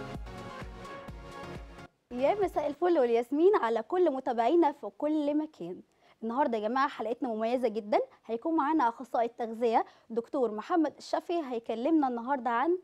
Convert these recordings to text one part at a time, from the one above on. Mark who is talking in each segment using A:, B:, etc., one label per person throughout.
A: يا مساء الفل والياسمين على كل متابعينا في كل مكان النهارده يا جماعه حلقتنا مميزه جدا هيكون معانا اخصائي التغذيه دكتور محمد الشافعي هيكلمنا النهارده عن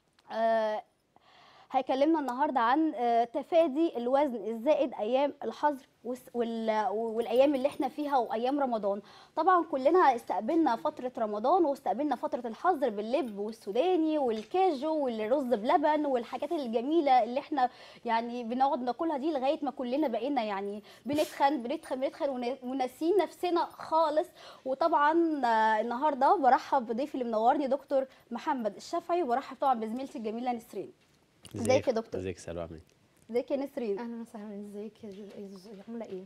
A: آه هيكلمنا النهارده عن آه تفادي الوزن الزائد ايام الحظر والس- وال- والايام اللي احنا فيها وايام رمضان طبعا كلنا استقبلنا فتره رمضان واستقبلنا فتره الحظر باللب والسوداني والكاجو والرز بلبن والحاجات الجميله اللي احنا يعني بنقعد ناكلها دي لغايه ما كلنا بقينا يعني بنتخن بنتخن بنتخن ون- وناسيين نفسنا خالص وطبعا آه، النهارده برحب بضيفي اللي منورني دكتور محمد الشافعي وبرحب طبعا بزميلتي الجميله نسرين ازيك يا دكتور؟
B: ازيك يا سلوى عامل ايه؟
A: ازيك يا نسرين
C: اهلا وسهلا ازيك يا جو- يا زوزو عامله ايه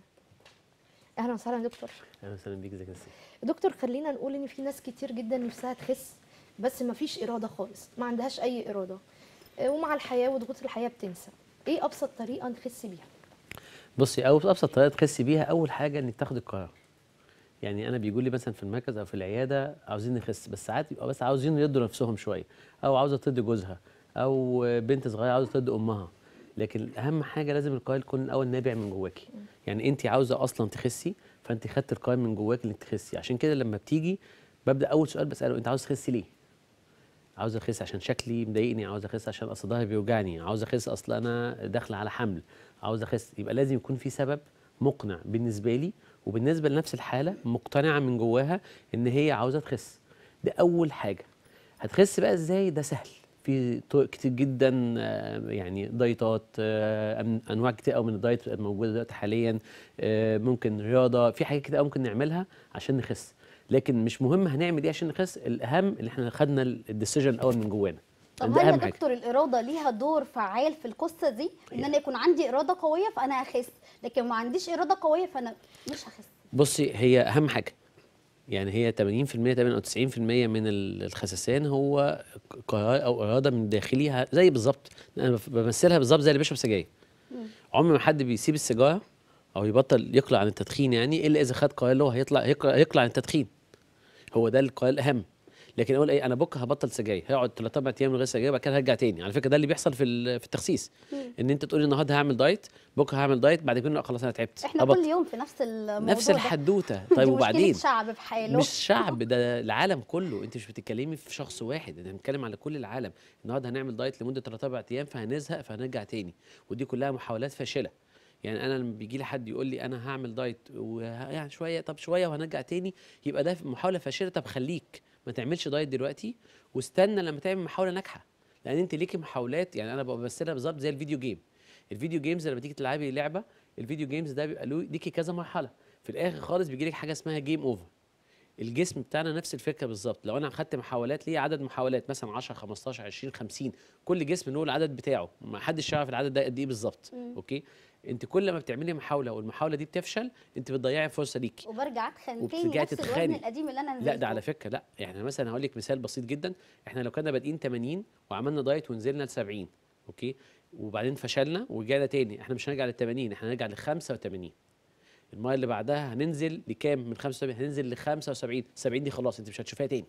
C: اهلا وسهلا يا دكتور
B: اهلا وسهلا بيك ازيك يا نسرين؟
C: دكتور خلينا نقول ان في ناس كتير جدا نفسها تخس بس ما فيش اراده خالص ما عندهاش اي اراده آه، ومع الحياه وضغوط الحياه بتنسى ايه ابسط طريقه نخس بيها
B: بصي أو ابسط طريقه تخسي بيها اول حاجه انك تاخد القرار يعني انا بيقول لي مثلا في المركز او في العياده عاوزين نخس بس ساعات يبقى بس عاوزين يرضوا نفسهم شويه او عاوزه ترضي جوزها او بنت صغيره عاوزه ترضي امها لكن اهم حاجه لازم القرار يكون الاول نابع من جواكي يعني انت عاوزه اصلا تخسي فانت خدت القرار من جواك انك تخسي عشان كده لما بتيجي ببدا اول سؤال بساله انت عاوز تخسي ليه عاوز اخس عشان شكلي مضايقني عاوز اخس عشان اصل ظهري بيوجعني عاوز اخس اصل انا داخله على حمل عاوز اخس يبقى لازم يكون في سبب مقنع بالنسبه لي وبالنسبه لنفس الحاله مقتنعه من جواها ان هي عاوزه تخس ده اول حاجه هتخس بقى ازاي ده سهل في طرق كتير جدا آه، يعني دايتات آه، أن- انواع كتير قوي من الدايت موجوده دلوقتي حاليا آه، ممكن رياضه في حاجات كتير قوي ممكن نعملها عشان نخس لكن مش مهم هنعمل ايه عشان نخس الاهم ان احنا خدنا الديسيجن الاول من جوانا
A: طب
B: ده
A: هل يا
B: اهم حاجه
A: دكتور الاراده ليها دور فعال في القصه دي ان انا يكون عندي اراده قويه فانا هخس لكن ما عنديش اراده قويه فانا مش هخس
B: بصي هي اهم حاجه يعني هي 80% تقريبا او 90% من ال- الخسسان هو قرار او اراده من داخلي زي بالظبط انا بف- بمثلها بالظبط زي اللي بيشرب سجاير عمر ما حد بيسيب السيجاره او يبطل يقلع عن التدخين يعني الا اذا خد قرار اللي هو هيطلع يقلع, يقلع عن التدخين هو ده القرار الاهم لكن اقول ايه انا بكره هبطل سجاير هيقعد 3 4 ايام من غير سجاير بعد كده هرجع تاني على فكره ده اللي بيحصل في ال- في التخسيس ان انت تقولي النهارده هعمل دايت بكره هعمل دايت بعد كده لا خلاص انا تعبت
A: احنا
B: هبطل.
A: كل يوم في نفس الموضوع
B: نفس
A: ده.
B: الحدوته
A: دي
B: طيب
A: مشكلة
B: وبعدين
A: شعب بحاله
B: مش شعب ده العالم كله انت مش بتتكلمي في شخص واحد انت بنتكلم على كل العالم النهارده هنعمل دايت لمده 3 4 ايام فهنزهق فهنرجع تاني ودي كلها محاولات فاشله يعني انا لما بيجي لي حد يقول لي انا هعمل دايت ويعني شويه طب شويه وهنرجع تاني يبقى ده محاوله فاشله طب خليك ما تعملش دايت دلوقتي واستنى لما تعمل محاوله ناجحه لان انت ليكي محاولات يعني انا بمثلها بالظبط زي الفيديو جيم الفيديو جيمز لما تيجي تلعبي لعبه الفيديو جيمز ده بيبقى له ليكي كذا مرحله في الاخر خالص بيجي لك حاجه اسمها جيم اوفر الجسم بتاعنا نفس الفكره بالظبط لو انا اخدت محاولات ليه عدد محاولات مثلا 10 15 20 50 كل جسم له العدد بتاعه ما حدش يعرف العدد ده قد ايه بالظبط اوكي انت كل ما بتعملي محاوله والمحاوله دي بتفشل انت بتضيعي فرصه ليكي
A: وبرجع اتخن تاني
B: وبترجعي
A: نفس الوزن
B: تتخاني.
A: القديم اللي انا نزلته
B: لا ده على فكره لا يعني مثلا هقول لك مثال بسيط جدا احنا لو كنا بادئين 80 وعملنا دايت ونزلنا ل 70 اوكي وبعدين فشلنا ورجعنا تاني احنا مش هنرجع لل 80 احنا هنرجع ل 85 المره اللي بعدها هننزل لكام من 75 هننزل ل 75 70 دي خلاص انت مش هتشوفيها تاني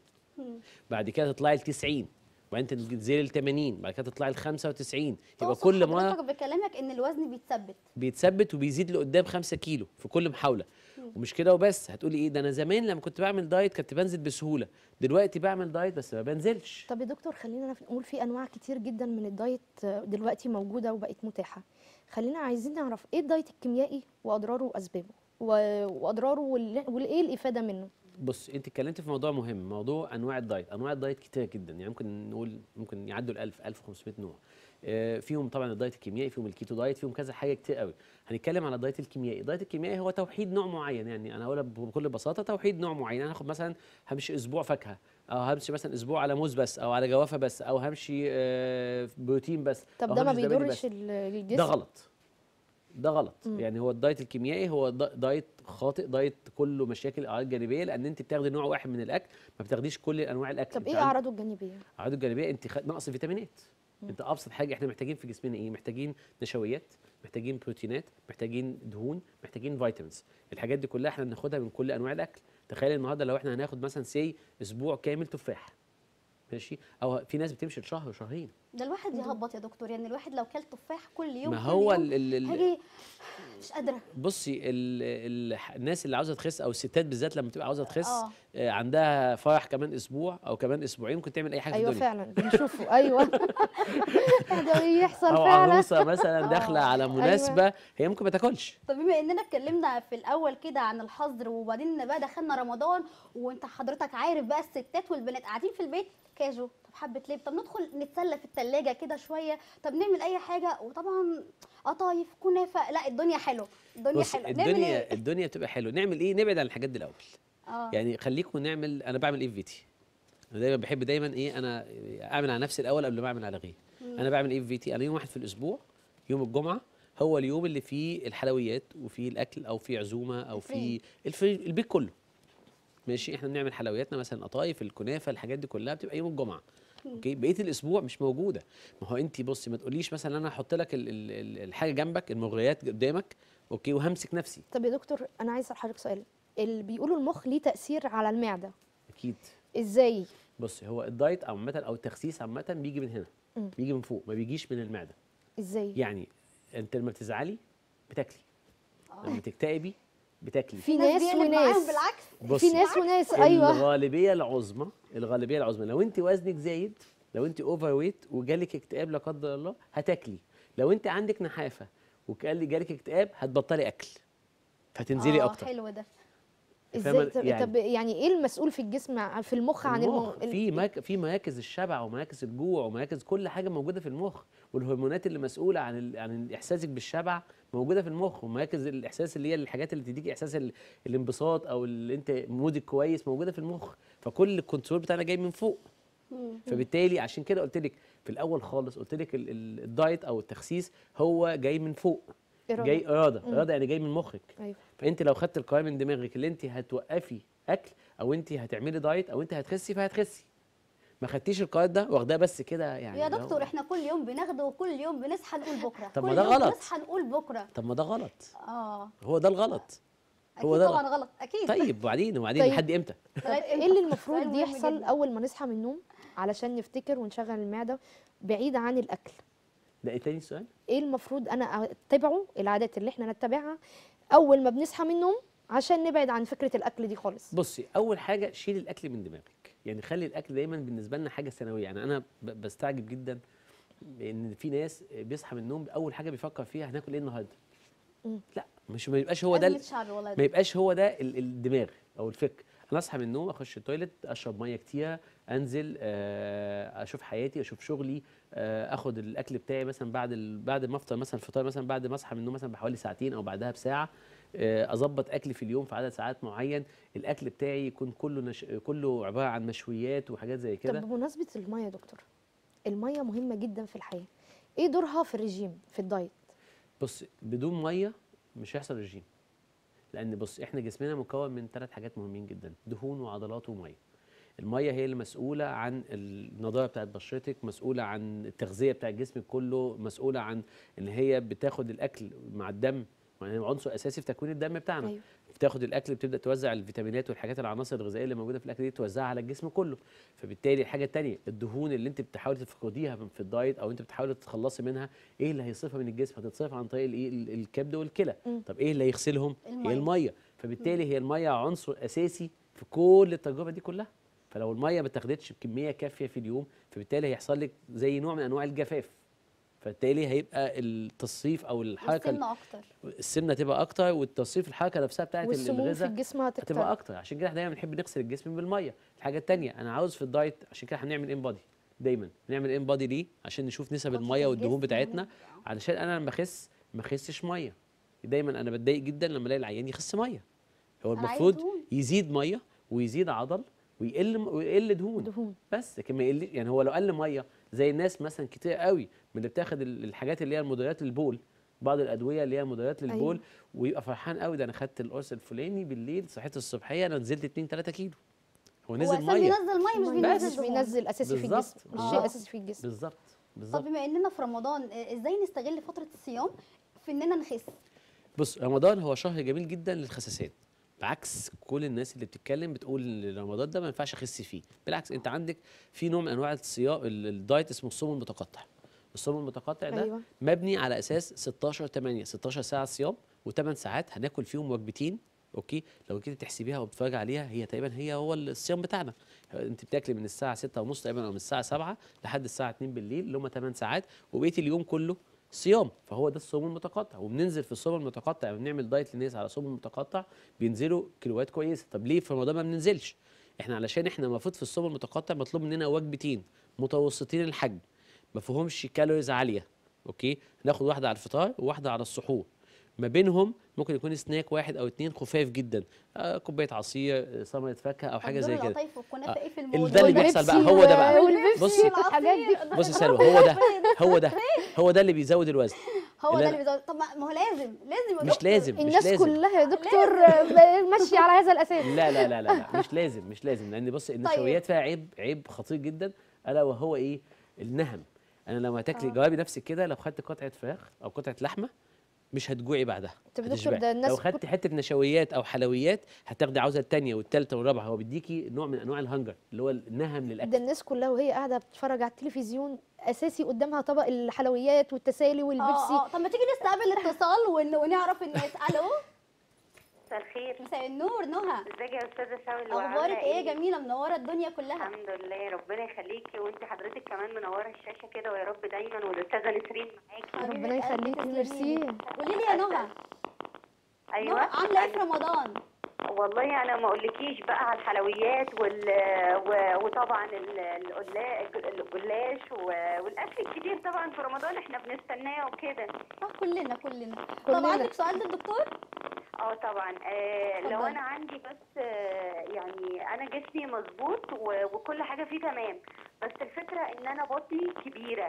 B: بعد كده تطلعي ل 90 وبعدين تنزلي ل 80 بعد كده تطلعي ل 95 يبقى
A: تقصد
B: كل مره
A: حضرتك بكلامك ان الوزن بيتثبت
B: بيتثبت وبيزيد لقدام 5 كيلو في كل محاوله ومش كده وبس هتقولي ايه ده انا زمان لما كنت بعمل دايت كنت بنزل بسهوله دلوقتي بعمل دايت بس ما بنزلش
C: طب يا دكتور خلينا نقول في انواع كتير جدا من الدايت آه، دلوقتي موجوده وبقت متاحه خلينا عايزين نعرف ايه الدايت الكيميائي واضراره واسبابه و- واضراره وال- وايه الافاده منه
B: بص انت اتكلمت في موضوع مهم موضوع انواع الدايت انواع الدايت كتير جدا يعني ممكن نقول ممكن يعدوا ال 1000 1500 نوع آه، فيهم طبعا الدايت الكيميائي فيهم الكيتو دايت فيهم كذا حاجه كتير قوي هنتكلم على الدايت الكيميائي الدايت الكيميائي هو توحيد نوع معين يعني انا هقولها بكل بساطه توحيد نوع معين انا هاخد مثلا همشي اسبوع فاكهه او همشي مثلا اسبوع على موز بس او على جوافه بس او همشي آه، بروتين بس
C: طب
B: أو
C: ده ما
B: همشي زبادي
C: بيضرش
B: بس.
C: ال- الجسم
B: ده غلط ده غلط
C: مم.
B: يعني هو الدايت الكيميائي هو دا- دايت خاطئ دايت كله مشاكل اعراض جانبيه لان انت بتاخدي نوع واحد من الاكل ما بتاخديش كل انواع الاكل
C: طب
B: انت
C: ايه
B: عندك-
C: اعراضه الجانبيه
B: اعراض الجانبيه انت خ... نقص فيتامينات انت ابسط حاجه احنا محتاجين في جسمنا ايه محتاجين نشويات محتاجين بروتينات محتاجين دهون محتاجين فيتامينز الحاجات دي كلها احنا بناخدها من كل انواع الاكل تخيل النهارده لو احنا هناخد مثلا سي اسبوع كامل تفاح ماشي او في ناس بتمشي لشهر وشهرين
A: ده الواحد يهبط يا دكتور يعني الواحد لو كل تفاح كل يوم
B: ما
A: كل
B: هو
A: يوم
B: ال ال ال
A: هاجي مش قادره
B: بصي ال ال الناس اللي عاوزه تخس او الستات بالذات لما تبقى عاوزه تخس
A: اه
B: آه، عندها فرح كمان اسبوع او كمان اسبوعين ممكن تعمل اي حاجه
C: ايوه
B: في الدنيا
C: فعلا بنشوفه ايوه ده بيحصل
B: او
C: فعلا
B: عروسه مثلا داخله
A: آه،
B: على
C: أيوة.
B: مناسبه هي ممكن ما تاكلش
A: طب بما اننا اتكلمنا في الاول كده عن الحظر وبعدين بقى دخلنا رمضان وانت حضرتك عارف بقى الستات والبنات قاعدين في البيت كاجو طب حبه لب طب ندخل نتسلى في التلاجة كده شويه طب نعمل اي حاجه وطبعا قطايف كنافه لا الدنيا حلوه الدنيا
B: بص
A: حلوه نعمل
B: الدنيا
A: ايه
B: الدنيا بتبقى حلوه نعمل ايه نبعد عن الحاجات دي الاول
A: اه
B: يعني خليكم نعمل انا بعمل ايه في بيتي انا دايما بحب دايما ايه انا اعمل على نفسي الاول قبل ما اعمل على غيري انا بعمل ايه في بيتي انا يوم واحد في الاسبوع يوم الجمعه هو اليوم اللي فيه الحلويات وفيه الاكل او فيه عزومه او فيه الفري البيت كله ماشي احنا بنعمل حلوياتنا مثلا قطايف الكنافه الحاجات دي كلها بتبقى يوم الجمعه اوكي بقيه الاسبوع مش موجوده ما هو انت بصي ما تقوليش مثلا انا هحط لك ال- ال- ال- الحاجه جنبك المغريات قدامك اوكي وهمسك نفسي
C: طب يا دكتور انا عايزه اسال حضرتك سؤال اللي بيقولوا المخ ليه تاثير على المعده
B: اكيد
C: ازاي
B: بصي هو الدايت عامه او التخسيس عامه بيجي من هنا
C: مم.
B: بيجي من فوق ما بيجيش من المعده
C: ازاي
B: يعني انت لما بتزعلي بتاكلي لما تكتئبي بتاكلي
C: في ناس
A: بيقلب معاهم
C: وناس
A: بالعكس
B: بصي
C: في ناس وناس ايوه
B: الغالبيه العظمى الغالبيه العظمى لو انت وزنك زايد لو انت اوفر ويت وجالك اكتئاب لا قدر الله هتاكلي لو انت عندك نحافه وقال جالك اكتئاب هتبطلي اكل فتنزلي
A: آه،
B: اكتر
A: حلو ده
C: ازاي
B: فاهمة؟
C: طب,
B: يعني-
C: طب يعني ايه المسؤول في الجسم ع- في المخ عن
B: المخ
C: الم...
B: في مك... في مراكز الشبع ومراكز الجوع ومراكز كل حاجه موجوده في المخ والهرمونات اللي مسؤوله عن ال... عن احساسك بالشبع موجوده في المخ ومراكز الاحساس اللي هي الحاجات اللي تديك احساس ال... الانبساط او اللي انت مودك كويس موجوده في المخ فكل الكنترول بتاعنا جاي من فوق
A: مم.
B: فبالتالي عشان كده قلت لك في الاول خالص قلت لك ال... ال... الدايت او التخسيس هو جاي من فوق
C: إرادة.
B: جاي اراده
C: مم.
B: اراده يعني جاي من مخك
C: ايوه
B: فانت لو خدت القرار من دماغك اللي انت هتوقفي اكل او انت هتعملي دايت او انت هتخسي فهتخسي ما خدتيش القرار ده واخداه بس كده يعني
A: يا
B: اللي هو-
A: دكتور احنا كل يوم بناخده وكل يوم بنصحى نقول بكره
B: طب ما
A: كل
B: ده
A: يوم
B: غلط.
A: بنصحى نقول بكره
B: طب ما ده غلط
A: اه
B: هو ده الغلط
A: اكيد
B: هو ده
A: طبعا غلط اكيد
B: طيب وبعدين وبعدين
C: طيب.
B: لحد امتى
A: لغاية
C: ايه
A: إمتى؟
C: اللي
A: سؤال
C: المفروض
A: مهم
C: يحصل
A: جداً.
C: اول ما نصحى من النوم علشان نفتكر ونشغل المعده بعيد عن الاكل
B: ده ايه تاني السؤال
C: ايه المفروض انا اتبعه العادات اللي احنا نتبعها اول ما بنصحى من النوم عشان نبعد عن فكره الاكل دي خالص
B: بصي اول حاجه شيل الاكل من دماغك يعني خلي الاكل دايما بالنسبه لنا حاجه ثانويه يعني انا ب- بستعجب جدا ان في ناس بيصحى من النوم اول حاجه بيفكر فيها هناكل ايه النهارده
C: مم.
B: لا مش ما يبقاش هو ده
A: أزمة
B: ال-
A: شعب والله
B: ما
A: ده.
B: يبقاش هو ده ال- الدماغ او الفكر انا اصحى من النوم اخش التويليت اشرب ميه كتير انزل آه، اشوف حياتي اشوف شغلي آه، اخد الاكل بتاعي مثلا بعد ال... بعد ما افطر مثلا الفطار مثلا بعد ما اصحى من النوم مثلا بحوالي ساعتين او بعدها بساعه آه، اظبط اكلي في اليوم في عدد ساعات معين الاكل بتاعي يكون كله نش... كله عباره عن مشويات وحاجات زي
C: طب
B: كده
C: بمناسبه الميه يا دكتور الميه مهمه جدا في الحياه ايه دورها في الرجيم في الدايت
B: بص بدون ميه مش هيحصل رجيم لان بص احنا جسمنا مكون من ثلاث حاجات مهمين جدا دهون وعضلات وميه الميه هي اللي مسؤوله عن النضاره بتاعت بشرتك مسؤوله عن التغذيه بتاع الجسم كله مسؤوله عن ان هي بتاخد الاكل مع الدم يعني عنصر اساسي في تكوين الدم بتاعنا
C: أيوة.
B: بتاخد الاكل بتبدا توزع الفيتامينات والحاجات العناصر الغذائيه اللي موجوده في الاكل دي توزعها على الجسم كله فبالتالي الحاجه الثانيه الدهون اللي انت بتحاولي تفقديها في الدايت او انت بتحاولي تتخلصي منها ايه اللي هيصرفها من الجسم هتتصرف عن طريق الايه ال- الكبد والكلى
C: مم.
B: طب ايه اللي هيغسلهم
A: المية.
B: هي الميه فبالتالي هي الميه عنصر اساسي في كل التجربه دي كلها فلو الميه ما اتاخدتش بكميه كافيه في اليوم فبالتالي هيحصل لك زي نوع من انواع الجفاف فبالتالي هيبقى التصريف او الحركه
A: والسمنه اكتر
B: السمنه تبقى اكتر والتصريف الحركه نفسها بتاعت
C: والسموم في
B: الغذاء
C: الجسم
B: هتبقى
C: هتكتر
B: اكتر عشان كده احنا دايما بنحب نغسل الجسم بالميه الحاجه الثانيه انا عاوز في الدايت عشان كده هنعمل ان بادي دايما بنعمل ان بادي ليه عشان نشوف نسب
A: بشرة
B: الميه والدهون
A: الجسم
B: بتاعتنا
A: مهمة.
B: علشان انا لما اخس ما اخسش ميه دايما انا بتضايق جدا لما الاقي العيان يخس ميه هو
A: أنا عايز
B: المفروض
A: دهون.
B: يزيد ميه ويزيد عضل ويقل ويقل دهون
C: دهون
B: بس لكن ما يقل يعني هو لو قل ميه زي الناس مثلا كتير قوي من اللي بتاخد ال- الحاجات اللي هي المضادات للبول بعض الادويه اللي هي مضادات للبول
C: أيوة.
B: ويبقى فرحان قوي ده انا خدت القرص الفلاني بالليل صحيت الصبحيه انا نزلت 2 3 كيلو هو
A: هو
B: نزل
A: أساساً
B: ميه
A: بينزل ميه مش
C: مش
A: بينزل دهون.
C: بينزل اساسي في
B: بالظبط،
C: الجسم مش شيء
A: بالظبط.
C: اساسي في الجسم
B: بالظبط
A: طب
B: بالظبط
A: بما اننا في رمضان آه، ازاي نستغل فتره الصيام في اننا نخس
B: بص رمضان هو شهر جميل جدا للخسسان بعكس كل الناس اللي بتتكلم بتقول ان رمضان ده ما ينفعش اخس فيه بالعكس انت عندك في نوع من انواع الصيام ال- الدايت اسمه الصوم المتقطع الصوم المتقطع ده
C: أيوة.
B: مبني على اساس 16 8 16 ساعه صيام و8 ساعات هناكل فيهم وجبتين اوكي لو كده تحسبيها وبتتفرج عليها هي تقريبا هي هو الصيام بتاعنا انت بتاكلي من الساعه 6 ونص تقريبا او من الساعه 7 لحد الساعه 2 بالليل اللي هم 8 ساعات وبقيه اليوم كله صيام فهو ده الصوم المتقطع وبننزل في الصوم المتقطع يعني بنعمل دايت للناس على صوم متقطع بينزلوا كيلوات كويسه طب ليه في رمضان ما بننزلش احنا علشان احنا المفروض في الصوم المتقطع مطلوب مننا وجبتين متوسطين الحجم ما فيهمش كالوريز عاليه اوكي ناخد واحده على الفطار وواحده على السحور ما بينهم ممكن يكون سناك واحد او اتنين خفاف جدا آه كوبايه عصير آه، ثمره فاكهه او حاجه زي كده
A: القطايف والكنافه
B: آه،
A: ايه في
B: ال-
A: الموضوع
B: ده اللي بيحصل بقى هو ده بقى
C: والبيبسي
B: بصي
C: والحاجات دي
B: بصي سلوى هو ده هو ده هو ده اللي بيزود الوزن
A: هو
B: اللي
A: ده
B: أنا-
A: اللي بيزود طب ما ما هو لازم لازم يا
B: مش
A: دكتور.
B: لازم مش
C: الناس
B: لازم
C: كلها يا دكتور ماشيه على هذا الاساس
B: لا لا لا لا, لا مش لازم مش لازم لان بص النشويات فيها عيب عيب خطير جدا الا وهو ايه النهم انا لما تاكلي
A: آه.
B: جربي نفسك كده لو خدت قطعه فراخ او قطعه لحمه مش هتجوعي بعدها
C: طب يا دكتور
B: هتشبعي.
C: ده الناس
B: لو
C: كت-
B: خدتي حته نشويات او حلويات هتاخدي عاوزه الثانيه والثالثه والرابعه هو بيديكي نوع من انواع الهنجر اللي هو النهم للاكل
C: ده الناس كلها وهي قاعده بتتفرج على التلفزيون اساسي قدامها طبق الحلويات والتسالي والبيبسي
A: اه اه طب ما تيجي نستقبل اتصال ون... ونعرف الناس الو
D: مساء الخير
A: مساء النور نهى
D: ازيك يا استاذه سوي
A: اخبارك ايه جميله منوره الدنيا كلها
D: الحمد لله ربنا يخليكي وانت حضرتك كمان منوره الشاشه كده ويا رب دايما والاستاذه نسرين معاكي
C: ربنا
A: حبيبة قلبي
C: يخليكي،
A: تسلمي لي.
C: ميرسي.
A: قولي لي يا نهى
D: ايوه
A: نهى عامله ايه في
D: أنا-
A: رمضان
D: والله انا ما اقولكيش بقى على الحلويات وال و- وطبعا ال- القلا- الجلاش و- والاكل الكتير طبعا في رمضان احنا بنستناه وكده
A: اه كلنا كلنا طب
C: كلنا.
A: عندك سؤال للدكتور
D: اه طبعا آه لو
A: اتفضلي.
D: انا عندي بس آه يعني انا جسمي مظبوط و- وكل حاجه فيه تمام بس الفكره ان انا بطني كبيره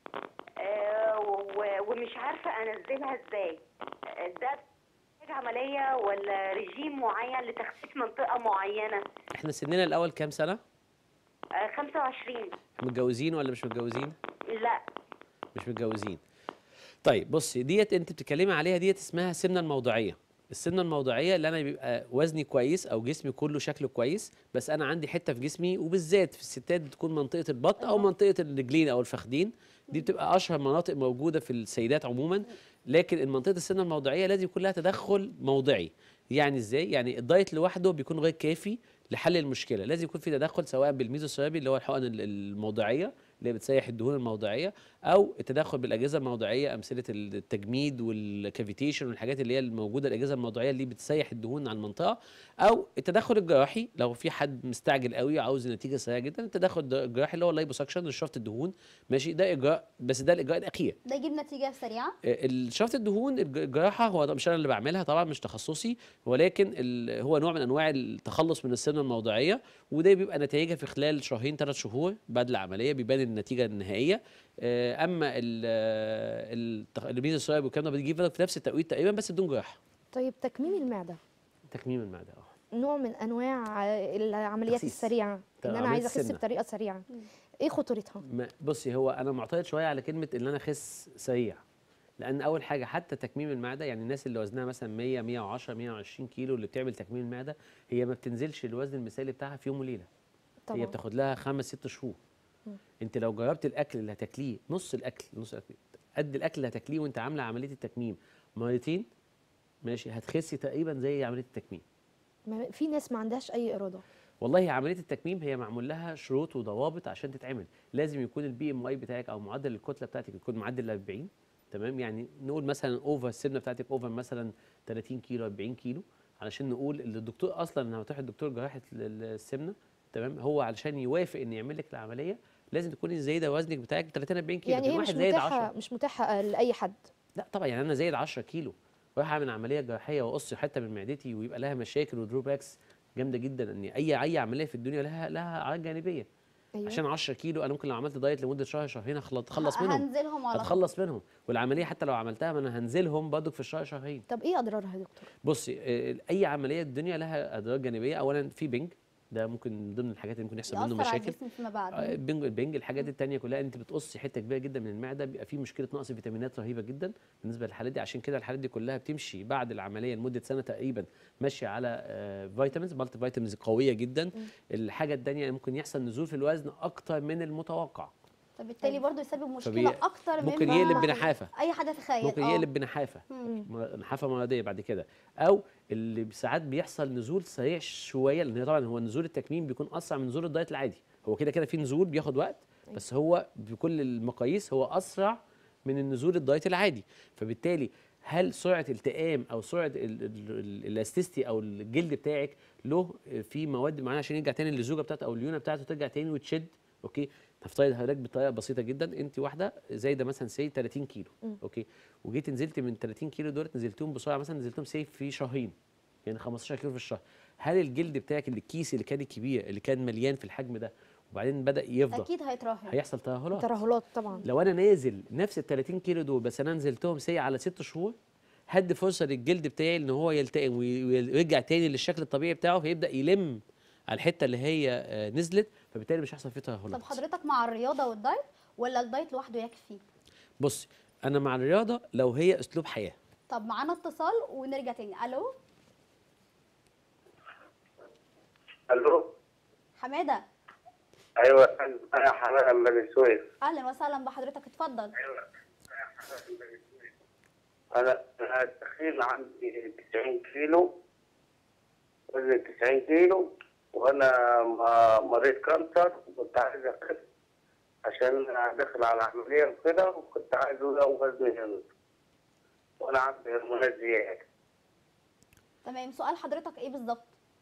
D: آه و- ومش عارفه انزلها ازاي آه، ده محتاج عمليه ولا رجيم معين لتخسيس منطقه معينه
B: احنا سننا الاول كام سنه
D: آه 25
B: متجوزين ولا مش متجوزين
D: لا
B: مش متجوزين طيب بصي ديت انت بتتكلمي عليها ديت اسمها السمنه الموضعيه السمنه الموضعيه اللي انا بيبقى وزني كويس او جسمي كله شكله كويس بس انا عندي حته في جسمي وبالذات في الستات بتكون منطقه البطن او
A: أيوة.
B: منطقه الرجلين او الفخدين دي بتبقى اشهر مناطق موجوده في السيدات عموما لكن منطقه السمنه الموضعيه لازم يكون لها تدخل موضعي يعني ازاي يعني الدايت لوحده بيكون غير كافي لحل المشكله لازم يكون في تدخل سواء بالميزوثيرابي اللي هو الحقن ال- الموضعيه اللي هي بتسيح الدهون الموضعيه او التدخل بالاجهزه الموضعيه امثله التجميد والكافيتيشن والحاجات اللي هي الموجوده الاجهزه الموضعيه اللي بتسيح الدهون على المنطقه او التدخل الجراحي لو في حد مستعجل قوي عاوز نتيجه سريعه جدا التدخل الد- الجراحي اللي هو اللايبوسكشن لشفط الدهون ماشي ده اجراء بس ده الاجراء الاخير
A: ده يجيب نتيجه سريعه
B: الشفط الدهون الج- الجراحه هو مش انا اللي بعملها طبعا مش تخصصي ولكن ال- هو نوع من انواع التخلص من السمنه الموضعيه وده بيبقى نتائجها في خلال شهرين ثلاث شهور بعد العمليه بيبان النتيجه النهائيه آه، اما الميزوثيرابي والكلام ده بيجي في نفس التوقيت تقريبا بس بدون جراحه
C: طيب تكميم المعده
B: تكميم المعده اه
C: نوع من انواع العمليات
B: تخسيس.
C: السريعه ان
B: تمام،
C: انا
B: عملية
C: عايزه اخس
B: السمنة.
C: بطريقه سريعه ايه خطورتها
B: ما- بصي هو انا معترض شويه على كلمه ان انا اخس سريع لان اول حاجه حتى تكميم المعده يعني الناس اللي وزنها مثلا 100 110 120 كيلو اللي بتعمل تكميم المعده هي ما بتنزلش الوزن المثالي بتاعها في يوم وليله هي
C: طبعا
B: بتاخد لها خمس ست شهور انت لو جربت الاكل اللي هتاكليه نص الاكل نص الاكل قد الاكل اللي هتاكليه وانت عامله عمليه التكميم مرتين ماشي هتخسي تقريبا زي عمليه التكميم
C: ما- في ناس ما عندهاش اي اراده
B: والله عمليه التكميم هي معمول لها شروط وضوابط عشان تتعمل لازم يكون البي ام اي بتاعك او معدل الكتله بتاعتك يكون معدل 40 تمام يعني نقول مثلا اوفر السمنه بتاعتك اوفر مثلا 30 كيلو 40 كيلو علشان نقول اللي الدكتور اصلا لما تروح الدكتور جراحه ال- السمنه تمام هو علشان يوافق ان يعمل لك العمليه لازم تكوني زايده وزنك بتاعك 30 40 كيلو
C: يعني
B: لكن
C: هي مش
B: واحد زايد
C: متاحه
B: 10
C: مش متاحه لاي حد
B: لا طبعا يعني انا زايد 10 كيلو رايح اعمل عمليه جراحيه واقص حته من معدتي ويبقى لها مشاكل ودروباكس جامده جدا ان اي اي عمليه في الدنيا لها لها اعراض جانبيه
C: ايوه
B: عشان 10 كيلو انا ممكن لو عملت دايت لمده شهر شهرين أخل- اتخلص منهم
A: هنزلهم على طول.
B: هتخلص منهم والعمليه حتى لو عملتها ما انا هنزلهم برضك في الشهر شهرين
C: طب ايه اضرارها يا دكتور
B: بصي آه، اي عمليه الدنيا لها اضرار جانبيه اولا في بنج ده ممكن من ضمن الحاجات اللي ممكن يحصل منه
A: يأثر على
B: مشاكل
A: الجسم فيما بعد
B: آه، البنج البنج الحاجات التانية كلها انت بتقصي حته كبيره جدا من المعده بيبقى فيه مشكله نقص فيتامينات رهيبه جدا بالنسبه للحالات دي عشان كده الحالات دي كلها بتمشي بعد العمليه لمده سنه تقريبا ماشيه على آه، فيتامينز مالتي فيتامينز قويه جدا الحاجه الثانيه ممكن يحصل نزول في الوزن اكتر من المتوقع
A: فبالتالي برضه يسبب مشكله
B: فبي-
A: اكتر من
B: ممكن
A: ما-
B: يقلب بنحافه
A: اي حد يتخيل
B: ممكن
A: آه.
B: يقلب بنحافه م- نحافه مرضيه بعد كده او اللي ساعات بيحصل نزول سريع شويه لان هي طبعا هو نزول التكميم بيكون اسرع من نزول الدايت العادي هو كده كده في نزول بياخد وقت بس هو بكل المقاييس هو اسرع من النزول الدايت العادي فبالتالي هل سرعه التئام او سرعه ال- ال- ال- الاستيستي او الجلد بتاعك له في مواد معينه عشان يرجع تاني للزوجه بتاعته او الليونه بتاعته ترجع تاني وتشد اوكي نفترض حضرتك بطريقه بسيطه جدا انت واحده زايده مثلا سي 30 كيلو اوكي وجيت نزلت من 30 كيلو دولت نزلتهم بسرعه مثلا نزلتهم سي في شهرين يعني 15 كيلو في الشهر هل الجلد بتاعك اللي الكيس اللي كان الكبير اللي كان مليان في الحجم ده وبعدين بدا يفضى
A: اكيد هيتراهن
B: هيحصل ترهلات
C: ترهلات طبعا
B: لو انا نازل نفس ال 30 كيلو دول بس انا نزلتهم سي على ست شهور هدي فرصه للجلد بتاعي ان هو يلتئم وي- ويرجع تاني للشكل الطبيعي بتاعه فيبدا يلم على الحته اللي هي آه، نزلت فبالتالي مش هيحصل فيه ترهلات
A: طب حضرتك مع الرياضه والدايت ولا الدايت لوحده يكفي
B: بص انا مع الرياضه لو هي اسلوب حياه
A: طب معانا اتصال ونرجع تاني الو
E: الو
A: حماده
E: ايوه انا حماده من بني سويف
A: اهلا وسهلا بحضرتك اتفضل
E: انا انا التخين عندي 90 كيلو وزني 90 كيلو وانا م- مريض كانسر وكنت عايز اخف عشان داخل على عمليه وكده وكنت عايز لو وزني ينزل وانا عندي هرمونات زياده
A: تمام سؤال حضرتك ايه بالظبط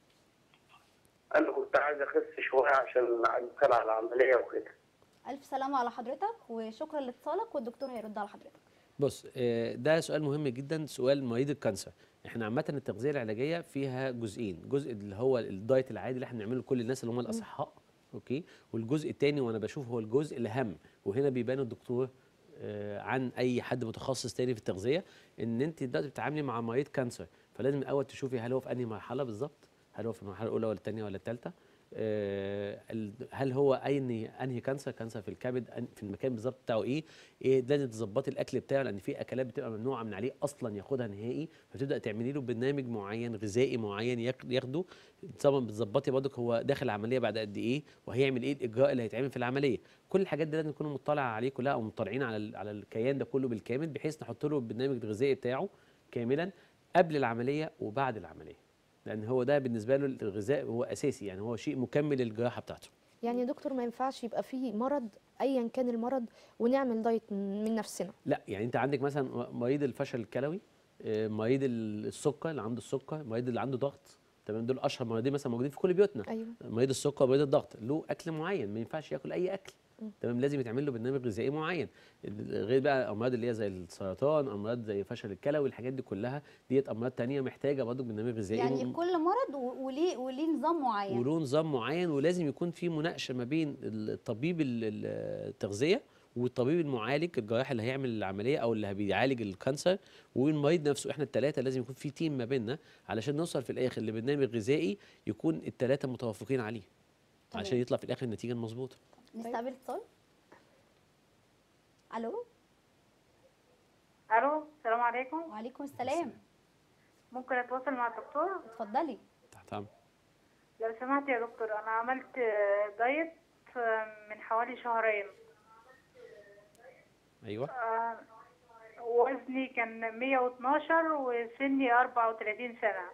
E: انا كنت عايز اخس شويه عشان داخل على عمليه وكده
A: الف سلامه على حضرتك وشكرا لاتصالك والدكتور هيرد على حضرتك
B: بص آه، ده سؤال مهم جدا سؤال مريض الكانسر احنا عامه التغذيه العلاجيه فيها جزئين جزء اللي هو الدايت العادي اللي احنا بنعمله لكل الناس اللي هم الاصحاء اوكي والجزء الثاني وانا بشوف هو الجزء الاهم وهنا بيبان الدكتور آه، عن اي حد متخصص تاني في التغذيه ان انت دلوقتي بتتعاملي مع مريض كانسر فلازم الاول تشوفي هل هو في انهي مرحله بالظبط هل هو في المرحله الاولى ولا الثانيه ولا الثالثه آه، ال- هل هو انهي انهي كانسر كانسر في الكبد أن- في المكان بالظبط بتاعه ايه ايه لازم تظبطي الاكل بتاعه لان في اكلات بتبقى ممنوعه من عليه اصلا ياخدها نهائي فتبدا تعملي له برنامج معين غذائي معين ياك- ياخده طبعا بتظبطي برضك هو داخل العمليه بعد قد ايه وهيعمل ايه الاجراء اللي هيتعمل في العمليه كل الحاجات دي لازم نكون مطلع عليه كلها او مطلعين على ال- على الكيان ده كله بالكامل بحيث نحط له البرنامج الغذائي بتاعه كاملا قبل العمليه وبعد العمليه لان هو ده بالنسبه له الغذاء هو اساسي يعني هو شيء مكمل للجراحه بتاعته
C: يعني يا دكتور ما ينفعش يبقى فيه مرض ايا كان المرض ونعمل دايت من نفسنا
B: لا يعني انت عندك مثلا مريض الفشل الكلوي آه، مريض ال- السكر اللي عنده السكر مريض اللي عنده ضغط تمام دول اشهر مريضين مثلا موجودين في كل بيوتنا
C: ايوه
B: مريض السكر ومريض الضغط له اكل معين ما ينفعش ياكل اي اكل تمام لازم يتعمل له برنامج غذائي معين ال- غير بقى امراض اللي هي زي السرطان امراض زي فشل الكلوي الحاجات دي كلها ديت امراض تانية محتاجه برضه برنامج غذائي
A: يعني
B: م-
A: كل مرض و- وليه وليه نظام معين
B: وله نظام معين ولازم يكون في مناقشه ما بين الطبيب ال- ال- التغذيه والطبيب المعالج الجراح اللي هيعمل العمليه او اللي بيعالج الكانسر والمريض نفسه احنا الثلاثه لازم يكون في تيم ما بيننا علشان نوصل في الاخر لبرنامج غذائي يكون الثلاثه متوافقين عليه
A: تمام.
B: عشان يطلع في الاخر النتيجه المظبوطه
A: نستقبل اتصال الو
D: الو السلام عليكم
A: وعليكم السلام
D: ممكن اتواصل مع الدكتور
A: اتفضلي
B: تحت امر
D: لو سمحت يا دكتور انا عملت آه، دايت آه، من حوالي شهرين
B: ايوه
D: آه، وزني كان 112 وسني 34 سنة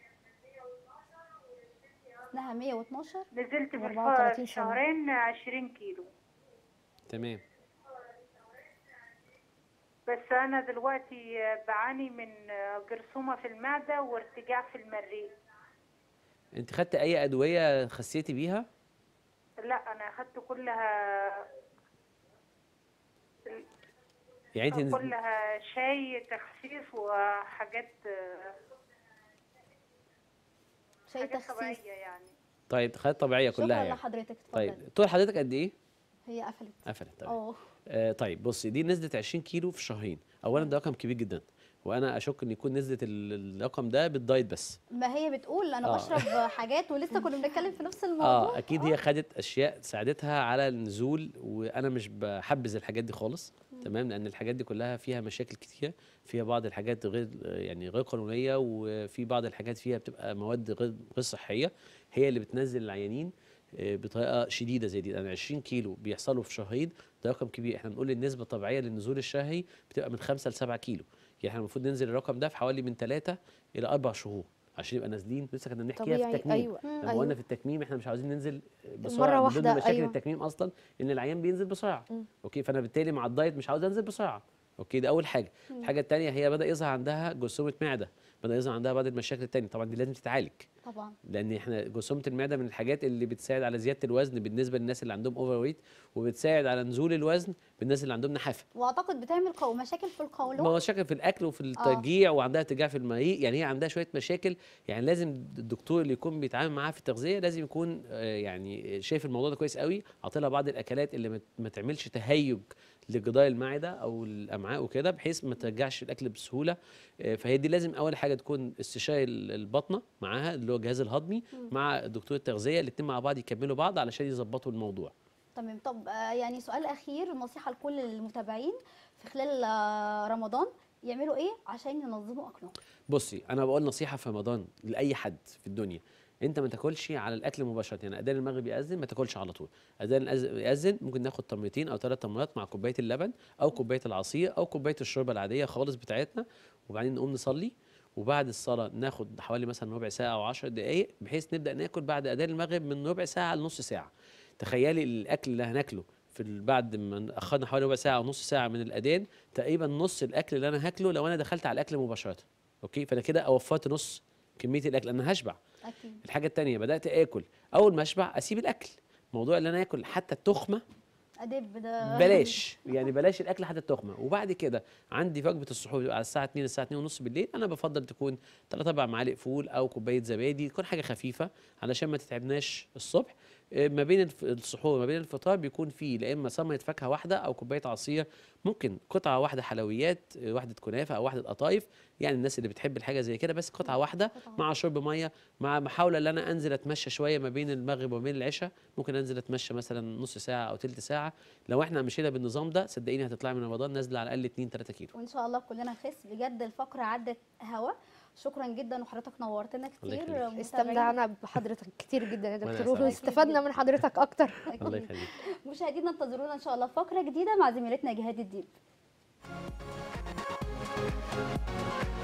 A: اسمها 112
D: نزلت في
C: 34
D: الف-
C: سنة.
D: شهرين 20 كيلو
B: تمام
D: بس انا دلوقتي آه، بعاني من آه، جرثومة في المعدة وارتجاع في المريء
B: انت خدت اي ادويه خسيتي بيها
D: لا انا اخدت كلها
B: يعني انت
D: كلها شاي تخسيس وحاجات آه،
A: شاي
D: حاجات
A: تخسيس
D: طبيعية يعني
B: طيب خدت طبيعيه كلها
A: شكرا
B: يعني
A: لحضرتك اتفضلي
B: طيب طول حضرتك قد ايه
A: هي قفلت
B: قفلت طيب
A: اه
B: آه طيب بصي دي نزلت 20 كيلو في شهرين اولا ده رقم كبير جدا وانا اشك ان يكون نزلت ال- الرقم ده بالدايت بس
A: ما هي بتقول انا
B: آه.
A: بشرب حاجات ولسه كنا بنتكلم في نفس الموضوع
B: اه اكيد هي خدت اشياء ساعدتها على النزول وانا مش بحبذ الحاجات دي خالص تمام لان الحاجات دي كلها فيها مشاكل كتير فيها بعض الحاجات غير يعني غير قانونيه وفي بعض الحاجات فيها بتبقى مواد غير غير صحيه هي اللي بتنزل العيانين آه، بطريقه شديده زي دي يعني 20 كيلو بيحصلوا في شهرين ده رقم كبير احنا بنقول النسبه الطبيعيه للنزول الشهري بتبقى من 5 ل 7 كيلو يعني احنا المفروض ننزل الرقم ده في حوالي من 3 الى 4 شهور عشان يبقى نازلين لسه كنا بنحكيها في
C: طبيعي
B: التكميم
C: ايوه
B: لما
C: أيوة.
B: قلنا في التكميم احنا مش عاوزين ننزل بسرعه
C: مرة
B: من ضمن
C: واحدة،
B: مشاكل
C: أيوة.
B: التكميم اصلا ان العيان بينزل بسرعه
C: مم.
B: اوكي فانا بالتالي مع الدايت مش عاوز انزل بسرعه اوكي ده اول حاجه الحاجه الثانيه هي بدا يظهر عندها جرثومه معده بدا يظهر عندها بعض المشاكل الثانيه طبعا دي لازم تتعالج
A: طبعا
B: لان احنا جرثومه المعده من الحاجات اللي بتساعد على زياده الوزن بالنسبه للناس اللي عندهم اوفر ويت وبتساعد على نزول الوزن بالناس اللي عندهم نحافه
A: واعتقد بتعمل قو... مشاكل في
B: ما
A: القولون
B: هو مشاكل في الاكل وفي الترجيع وعندها ارتجاع في المريء يعني هي عندها شويه مشاكل يعني لازم الدكتور اللي يكون بيتعامل معاها في التغذيه لازم يكون آه، يعني شايف الموضوع ده كويس قوي عاطلها بعض الاكلات اللي ما- ما تعملش تهيج لجدار المعده او الامعاء وكده بحيث ما ترجعش الاكل بسهوله آه، فهي دي لازم اول حاجه تكون استشاري ال- البطنه معاها اللي هو الجهاز الهضمي مع دكتور التغذيه الاثنين مع بعض يكملوا بعض علشان يظبطوا الموضوع
A: تمام طب آه، يعني سؤال اخير نصيحه لكل المتابعين في خلال آه، رمضان يعملوا ايه عشان ينظموا اكلهم
B: بصي انا بقول نصيحه في رمضان لاي حد في الدنيا انت ما تاكلش على الاكل مباشره يعني اذان المغرب ياذن ما تاكلش على طول اذان الأز- ياذن ممكن ناخد تمرتين او ثلاث تمرات مع كوبايه اللبن او كوبايه العصير او كوبايه الشوربه العاديه خالص بتاعتنا وبعدين نقوم نصلي وبعد الصلاه ناخد حوالي مثلا ربع ساعه او 10 دقائق بحيث نبدا ناكل بعد اذان المغرب من ربع ساعه لنص ساعه تخيلي الاكل اللي هناكله في ال- بعد ما اخدنا حوالي ربع ساعه او نص ساعه من الاذان تقريبا نص الاكل اللي انا هاكله لو انا دخلت على الاكل مباشره اوكي فانا كده اوفرت نص كميه الاكل انا هشبع
A: اكيد
B: الحاجه التانية بدات اكل اول ما اشبع اسيب الاكل موضوع اللي انا اكل حتى التخمه
A: ادب ده
B: بلاش يعني بلاش الاكل حتى التخمه وبعد كده عندي وجبه السحور بتبقى على الساعه 2 الساعه 2 ونص بالليل انا بفضل تكون 3 4 معالق فول او كوبايه زبادي تكون حاجه خفيفه علشان ما تتعبناش الصبح آه، ما بين الف- السحور وما بين الفطار بيكون فيه لا اما ثمره فاكهه واحده او كوبايه عصير ممكن قطعه واحده حلويات آه، واحده كنافه او واحده قطايف يعني الناس اللي بتحب الحاجه زي كده بس قطعه واحده
A: قطعة.
B: مع شرب ميه مع محاوله ان انا انزل اتمشى شويه ما بين المغرب وما بين العشاء ممكن انزل اتمشى مثلا نص ساعه او ثلث ساعه لو احنا مشينا بالنظام ده صدقيني هتطلعي من رمضان نازله على الاقل 2 3 كيلو
A: وان شاء الله كلنا نخس بجد الفقره عدت هوا شكرا جدا وحضرتك نورتنا
B: الله
A: كتير
B: يخليك.
A: متابعين-
C: استمتعنا بحضرتك كتير جدا يا
B: وأنا
C: دكتور
B: أسعد.
C: واستفدنا من حضرتك اكتر
B: الله يخليك
A: مشاهدينا انتظرونا ان شاء الله في فقره جديده مع زميلتنا جهاد الدين